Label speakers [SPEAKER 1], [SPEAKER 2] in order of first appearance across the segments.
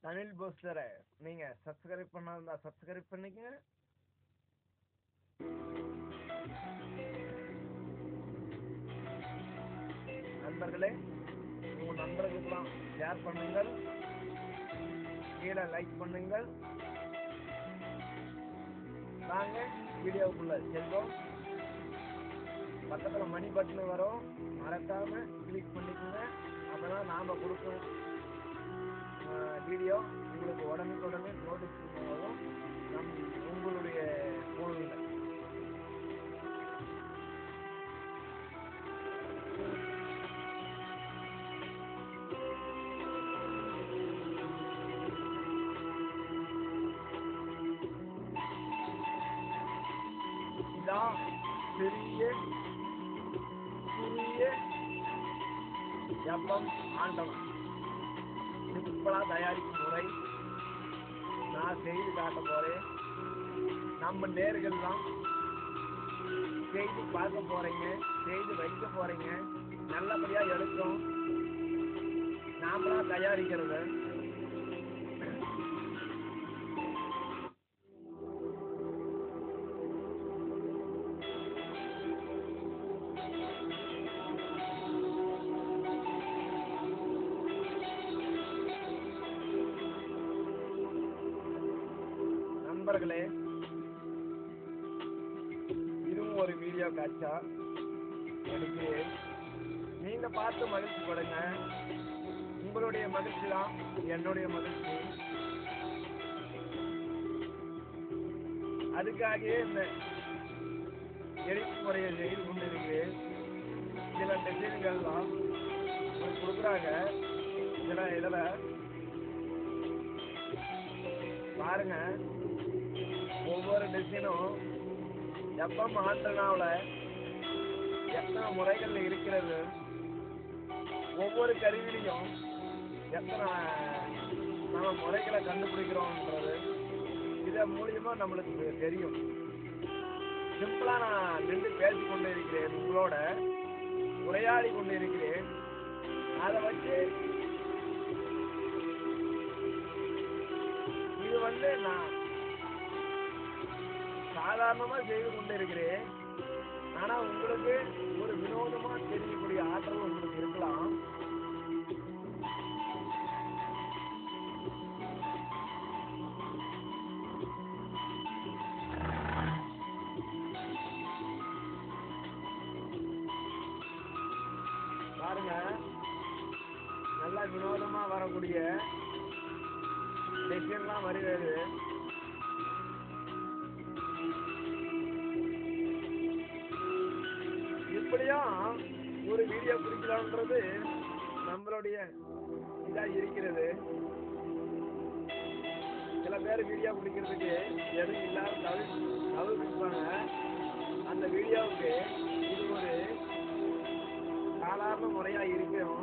[SPEAKER 1] தமிழ் போஸ்டரை நீங்க சப்ஸ்கிரைப் பண்ணாதா சப்ஸ்கிரைப் பண்ணிக்கங்க நண்பர்களே உங்க நண்பர்களுக்கெல்லாம் ஷேர் பண்ணுங்கள் கீழே லைக் பண்ணுங்கள் நாங்க வீடியோவுக்குள்ள செல்வோம் பக்கத்துல மணி பட்டன் வரும் மறக்காம கிளிக் பண்ணிக்கோங்க அப்பதான் நாம கொடுக்கும் வீடியோ உங்களுக்கு உடனுக்குடனே நோட்டிஃபிகேஷன் வரும் நம் உங்களுடைய ஃபோனில் இதான் பெரிய குறுகிய ஜப்பம் ஆண்டவன் சிம்பிளா தயாரிக்கும் முறை நான் செய்து காட்ட போறேன் நம்ம நேர்கள்லாம் செய்து பார்க்க போறீங்க செய்து வைக்க போறீங்க நல்லபடியா எடுக்கும் நாமளா தயாரிக்கிறது நண்பர்களே இதுவும் ஒரு வீடியோ காட்சா எடுத்து நீங்க பார்த்து மகிழ்ச்சி படுங்க உங்களுடைய மகிழ்ச்சி தான் என்னுடைய மகிழ்ச்சி அதுக்காகவே இந்த எடிட் முறையை செய்து கொண்டிருக்கு சில டிசைன்கள்லாம் கொடுக்குறாங்க சில இதில் பாருங்க ஒவ்வொரு டிசைனும் எஃப்எம் ஆண்டனாவில் எத்தனை முறைகள் இருக்கிறது ஒவ்வொரு கருவிலையும் எத்தனை நம்ம முறைகளை கண்டுபிடிக்கிறோம்ன்றது இதன் மூலியமா நம்மளுக்கு தெரியும் சிம்பிளா நான் நின்று பேசி கொண்டு இருக்கிறேன் உங்களோட உரையாடி கொண்டு இருக்கிறேன் அதை வச்சு இது வந்து நான் சாதாரணமா செய்து கொண்டு இருக்கிறேன் ஆனா உங்களுக்கு ஒரு வினோதமா தெரியக்கூடிய ஆற்றலும் உங்களுக்கு இருக்கலாம் பாருங்க நல்லா வினோதமா வரக்கூடிய டிசைன்லாம் வருகிறது இப்படியும் ஒரு வீடியோ பிடிக்கலான்றது நம்மளுடைய இதா இருக்கிறது சில பேர் வீடியோ பிடிக்கிறதுக்கு எதுவும் இல்லாத தவிர தவிர்ப்பாங்க அந்த வீடியோவுக்கு இது ஒரு சாதாரண முறையா இருக்கும்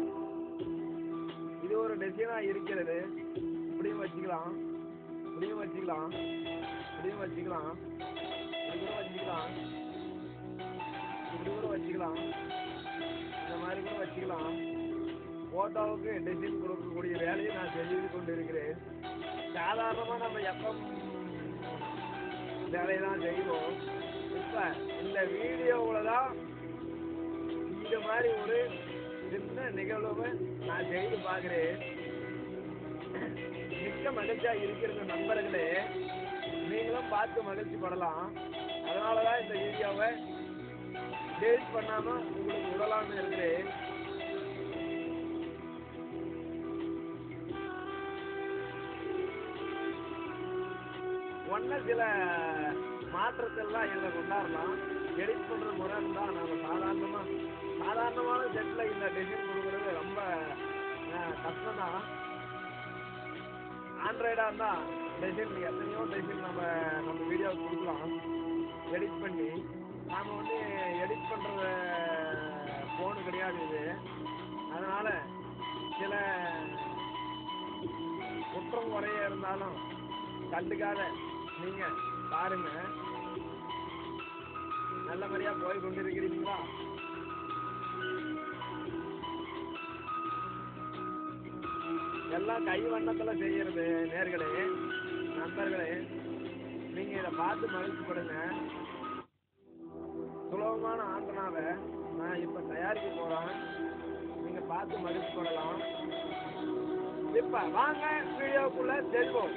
[SPEAKER 1] இது ஒரு டிசைனா இருக்கிறது இப்படியும் வச்சுக்கலாம் இப்படியும் வச்சுக்கலாம் இப்படியும் வச்சுக்கலாம் இப்படி கூட வச்சுக்கலாம் இப்படி கூட வச்சுக்கலாம் இந்த மாதிரி கூட வச்சுக்கலாம் போட்டோவுக்கு டிசைன் கொடுக்கக்கூடிய வேலையை நான் செய்து கொண்டு இருக்கிறேன் சாதாரணமா நம்ம எப்பம் வேலையை தான் செய்வோம் இப்ப இந்த வீடியோவில் தான் இந்த மாதிரி ஒரு சின்ன நிகழ்வு நான் செய்து பார்க்கிறேன் மிக்க மகிழ்ச்சியா இருக்கிற நண்பர்களே நீங்களும் பார்த்து மகிழ்ச்சி படலாம் அதனாலதான் இந்த வீடியோவை டெலிட் பண்ணாம உங்களுக்கு விடலாம்னு இருக்கிறேன் ஒன்ன சில மாற்றத்தெல்லாம் இதில் கொண்டாடலாம் எடிட் பண்ற முறைன்னு தான் நம்ம சாதாரணமா சாதாரணமான செட்ல இந்த டிசைன் கொடுக்கறது ரொம்ப கஷ்டம் தான் ஆண்ட்ராய்டா இருந்தா டிசைன் எத்தனையோ டிசைன் நம்ம நம்ம வீடியோ கொடுக்கலாம் எடிட் பண்ணி நாம வந்து எடிட் பண்ற போன் கிடையாது இது அதனால சில குற்றம் குறைய இருந்தாலும் கண்டுக்காத நீங்க பாருங்க நல்லபடியா போய் கொண்டிருக்கிறீங்களா எல்லாம் கை வண்ணத்தில் செய்யறது நேர்களே நண்பர்களே நீங்கள் இதை பார்த்து மகிழ்ச்சிப்படுங்க சுலபமான ஆண்டனாவை நான் இப்போ தயாரிக்க போகிறேன் நீங்கள் பார்த்து மகிழ்ச்சிப்படலாம் இப்போ வாங்க வீடியோக்குள்ளே செல்வோம்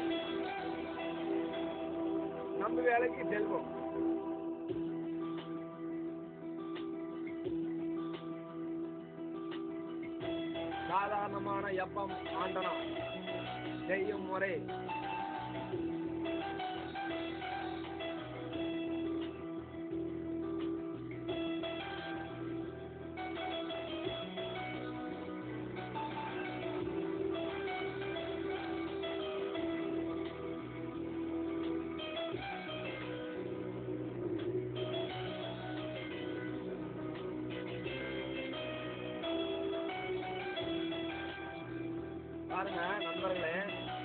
[SPEAKER 1] நம்ம வேலைக்கு செல்வோம் சாதாரணமான எப்பம் ஆண்டனா செய்யும் முறை பாருங்க நண்பர்களே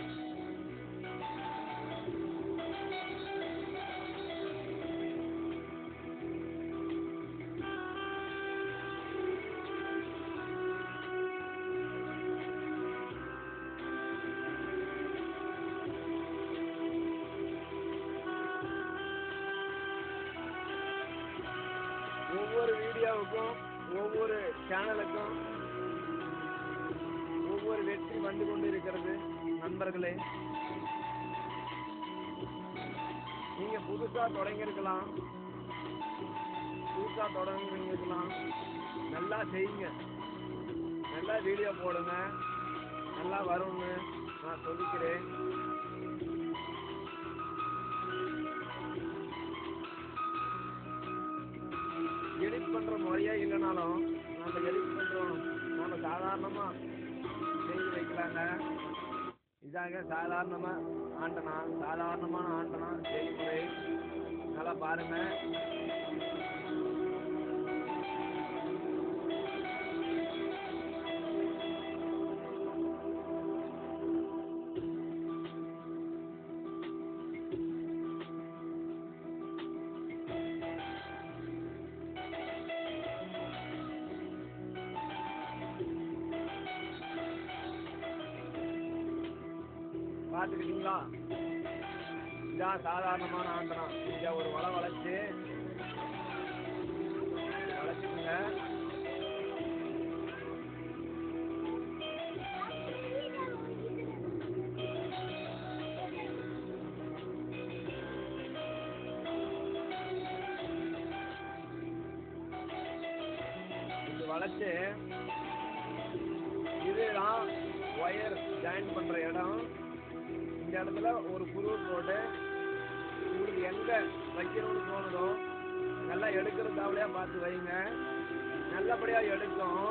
[SPEAKER 1] ஒவ்வொரு வீடியோவுக்கும் ஒவ்வொரு சேனலுக்கும் ஒவ்வொரு வெற்றி வந்து கொண்டிருக்கிறது நண்பர்களே நீங்க புதுசா தொடங்கியிருக்கலாம் புதுசா தொடங்கிருக்கலாம் நல்லா செய்யுங்க நல்லா வீடியோ போடுங்க நல்லா வரும்னு நான் சொல்லிக்கிறேன் எடிட் பண்ற முறையே இல்லைனாலும் நம்ம எடிட் பண்றோம் நம்ம சாதாரணமா செய்து வைக்கலாங்க இதாங்க சாதாரணமா ஆண்டனா சாதாரணமான ஆண்டனா செய்முறை நல்லா பாருங்க பார்த்துக்கிட்டீங்களா இதான் சாதாரணமான ஆண்டனா இங்க ஒரு வலை வளைச்சு வளைச்சுக்குங்க இது வளைச்சு இதுதான் ஒயர் ஜாயின் பண்ற இடம் இந்த இடத்துல ஒரு குருவு போட்டு உங்களுக்கு எங்க வைக்கணும்னு தோணுதோ நல்லா எடுக்கிற தாவலையா பார்த்து வைங்க நல்லபடியா எடுக்கும்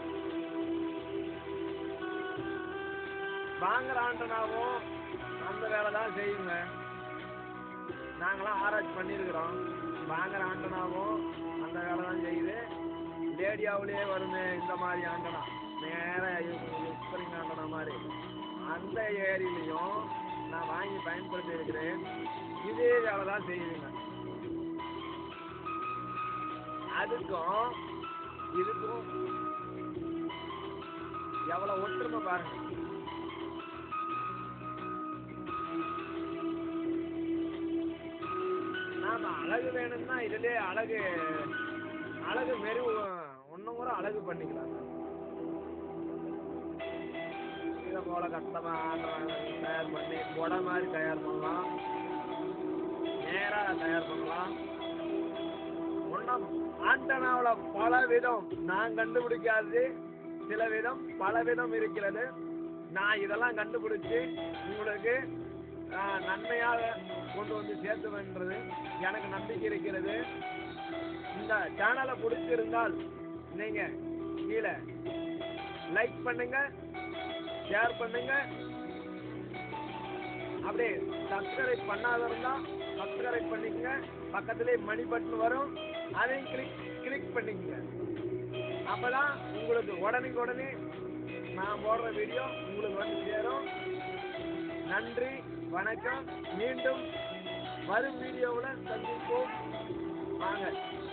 [SPEAKER 1] வாங்குற ஆண்டனாவும் அந்த வேலை தான் செய்யுங்க நாங்களாம் ஆராய்ச்சி பண்ணியிருக்கிறோம் வாங்குற ஆண்டனாவும் அந்த வேலை தான் செய்யுது லேடியாவிலேயே வருமே இந்த மாதிரி ஆண்டனா நேராக ஸ்ப்ரிங் ஆண்டனா மாதிரி அந்த ஏரியிலையும் நான் வாங்கி பயன்படுத்தி இருக்கிறேன் இதே வேலை தான் செய்யுதுங்க அதுக்கும் இதுக்கும் எவ்வளவு ஒற்றுமை பாருங்க நாம அழகு வேணும்னா இதுலயே அழகு அழகு மெரு ஒன்னும் கூட அழகு பண்ணிக்கலாம் இதை போல கஷ்டமா தயார் பண்ணி கொடை மாதிரி தயார் பண்ணலாம் நேரா தயார் பண்ணலாம் ஒன்றும் ஆண்டனாவில் பல விதம் நான் கண்டுபிடிக்காதது சில விதம் பல விதம் இருக்கிறது நான் இதெல்லாம் கண்டுபிடிச்சு உங்களுக்கு ஆஹ், நன்மையாக கொண்டு வந்து சேர்த்துவேன்றது எனக்கு நம்பிக்கை இருக்கிறது இந்த சேனலை பிடிச்சிருந்தால் நீங்க கீழே லைக் பண்ணுங்க ஷேர் பண்ணுங்க அப்படியே சப்ஸ்கிரைப் பண்ணாத இருந்தா சப்ஸ்கிரைப் பண்ணிக்கங்க பக்கத்திலே மணி பட்டன் வரும் அதையும் கிளிக் கிளிக் பண்ணிக்கங்க அப்பதான் உங்களுக்கு உடனுக்கு உடனே நான் போடுற வீடியோ உங்களுக்கு வந்து சேரும் நன்றி வணக்கம் மீண்டும் வரும் வீடியோவில் சந்திப்போம் வாங்க